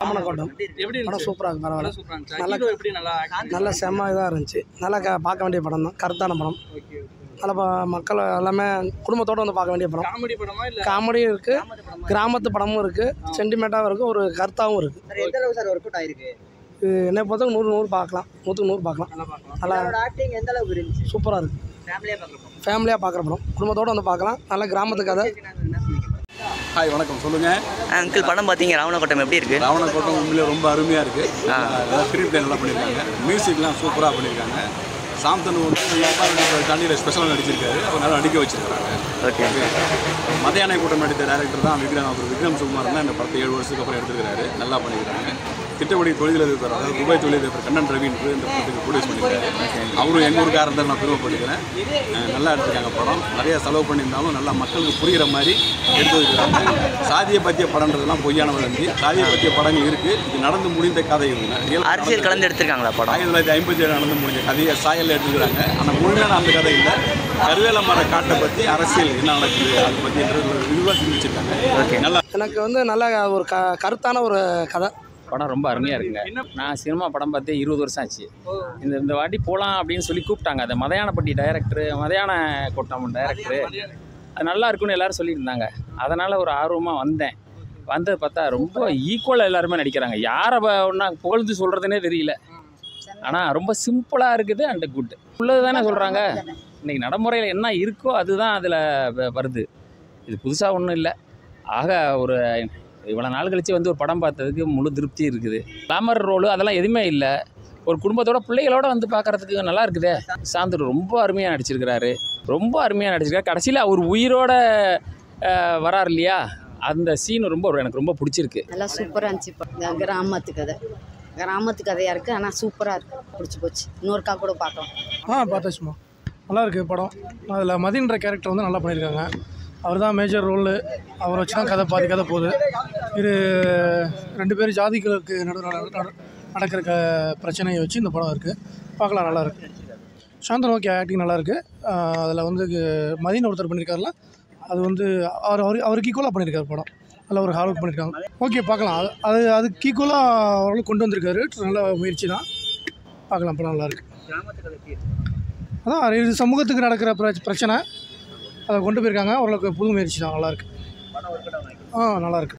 ஆமணக்கோட்டம் எப்படி படம் இருந்துச்சு சூப்பராக இருக்கு பரவாயில்ல படம் சூப்பரா இருந்துச்சு நல்லா- ஹீரோ எப்படி நல்லா act நல்ல செம்ம இதாக இருந்துச்சு நல்லா க பார்க்க வேண்டிய படம் தான் கருத்தான படம் ஓகே நல்லா ப- மக்கள் எல்லாமே குடும்பத்தோடு வந்து பார்க்க வேண்டிய படம் காமெடி படமா இல்ல காமெடியும் இருக்குது கிராமத்து படமும் இருக்குது சென்டிமெண்ட்டாகவும் இருக்குது ஒரு கருத்தாகவும் இருக்குது சார் எந்த அளவு சார் ஒர்க் அவுட் ஆயிருக்கு இது என்னை பொறுத்த நூறு நூறு பார்க்கலாம் நூற்றுக்கு நூறு பார்க்கலாம் நல்லா பார்க்கலாம் நல்லா அவரோட ஆக்டிங் எந்த அளவுக்கு இருந்துச்சு சூப்பராக இருக்குது ஃபேமிலியாக பார்க்குறோம் ஃபேமிலியாக பார்க்குற படம் குடும்பத்தோடு வந்து பார்க்கலாம் நல்ல கிராமத்து கதை ஹாய் வணக்கம் சொல்லுங்க அங்கிள் படம் பார்த்தீங்க ராவணக்கோட்டம் எப்படி இருக்கு ராவணக்கோட்டம் உண்மையிலே ரொம்ப அருமையாக இருக்குது ஸ்க்ரீன் பிளே நல்லா பண்ணியிருக்காங்க மியூசிக்லாம் சூப்பராக பண்ணியிருக்காங்க சாந்தனு வந்து தண்ணியில் ஸ்பெஷலாக நடிச்சிருக்காரு அவர் நல்லா நடிக்க வச்சிருக்காங்க ஓகே மதியான கூட்டம் நடித்த டேரக்டர் தான் விக்ரம் அவர் விக்ரம் சுகுமார் தான் இந்த படத்தை ஏழு வருஷத்துக்கு அப்புறம் எடுத்துருக்காரு நல்லா பண்ணியிருக்காங்க திட்டப்படி தொழிலதிபர் அதாவது துபாய் தொழிலதிபர் கண்ணன் ரவீன் இந்த படத்துக்கு ப்ரொடியூஸ் பண்ணியிருக்காரு அவரும் எங்கள் ஊருக்காரன் தான் நான் பெருமைப்படுகிறேன் அஹ் நல்லா எடுத்திருக்காங்க படம் நிறைய செலவு பண்ணியிருந்தாலும் நல்லா மக்களுக்கு புரிகிற மாதிரி எடுத்து வைக்கிறாங்க சாதிய பற்றிய படம்ன்றதெல்லாம் பொய்யான வளர்ந்து சாதிய பற்றிய படங்கள் இருக்குது இது நடந்து முடிந்த கதை இவங்க Real அரசியல் கலந்து எடுத்திருக்காங்களா படம் ஆயிரத்தி தொள்ளாயிரத்தி ஐம்பத்தி ஏழு நடந்து முடிஞ்ச கதையை சாயலில் எடுத்துக்கிறாங்க ஆனால் முழுமையான அந்த கதை இல்லை கருவேல மர காட்டை பற்றி அரசியல் என்ன நடக்குது அதை பற்றி இதுவாக சிந்திச்சிருக்காங்க நல்லா எனக்கு வந்து நல்ல ஒரு க கருத்தான ஒரு கதை படம் ரொம்ப அருமையாக இருக்குங்க நான் சினிமா படம் பார்த்தே இருபது வருஷம் ஆச்சு இந்த இந்த வாட்டி போகலாம் அப்படின்னு சொல்லி கூப்பிட்டாங்க அந்த மதையானப்பட்டி டைரக்டரு மதையான கோட்டம் டைரக்டரு அது நல்லா இருக்குன்னு எல்லாரும் சொல்லிட்டு இருந்தாங்க அதனால் ஒரு ஆர்வமாக வந்தேன் வந்தது பார்த்தா ரொம்ப ஈக்குவலாக எல்லாருமே நடிக்கிறாங்க யாரை ஒன்றா புகழ்ந்து சொல்கிறதுனே தெரியல ஆனால் ரொம்ப சிம்பிளாக இருக்குது அண்ட் குட் உள்ளது தானே சொல்கிறாங்க இன்றைக்கி நடைமுறையில் என்ன இருக்கோ அதுதான் அதில் வருது இது புதுசாக ஒன்றும் இல்லை ஆக ஒரு இவ்வளோ நாள் கழிச்சு வந்து ஒரு படம் பார்த்ததுக்கு முழு திருப்தி இருக்குது கிளாமர் ரோலு அதெல்லாம் எதுவுமே இல்லை ஒரு குடும்பத்தோட பிள்ளைகளோட வந்து பார்க்கறதுக்கு நல்லா இருக்குதே சாந்தர் ரொம்ப அருமையாக நடிச்சிருக்கிறாரு ரொம்ப அருமையாக நடிச்சிருக்காரு கடைசியில் அவர் உயிரோட அஹ், வரார் இல்லையா அந்த சீன் ரொம்ப எனக்கு ரொம்ப பிடிச்சிருக்கு நல்லா சூப்பராக இருந்துச்சு படம். கிராமத்து கதை கிராமத்து கதையாக இருக்குது ஆனால் சூப்பராக இருக்குது பிடிச்சி போச்சு இன்னொருக்கா கூட பார்க்கலாம் ஆ பார்த்தாச்சுமா நல்லா இருக்கு படம் அதில் மதின்ற கேரக்டர் வந்து நல்லா பண்ணியிருக்காங்க அவர் தான் மேஜர் ரோலு அவரை வச்சு தான் கதை பாதி கதை போகுது இது ரெண்டு பேரும் ஜாதிகளுக்கு நடுவில் நடக்கிற க பிரச்சனையை வச்சு இந்த படம் இருக்குது பார்க்கலாம் நல்லா இருக்கு சாந்தன் ஓகே ஆக்டிங் நல்லா இருக்கு அதில் வந்து மதின் ஒருத்தர் பண்ணியிருக்காருல அது வந்து அவர் அவர் அவருக்கு ஈக்குவலாக பண்ணியிருக்காரு படம் நல்ல ஒரு ஹார்ட் ஒர்க் பண்ணியிருக்காங்க ஓகே பார்க்கலாம் அது அது அதுக்கு ஈக்குவலாக ஓரளவு கொண்டு வந்திருக்காரு நல்ல முயற்சி தான் பார்க்கலாம் படம் நல்லா இருக்கு அதான் இது சமூகத்துக்கு நடக்கிற பிர பிரச்சனை அதை கொண்டு போயிருக்காங்க ஓரளவுக்கு புது முயற்சி தான் நல்லாயிருக்கு ஆ நல்லாயிருக்கு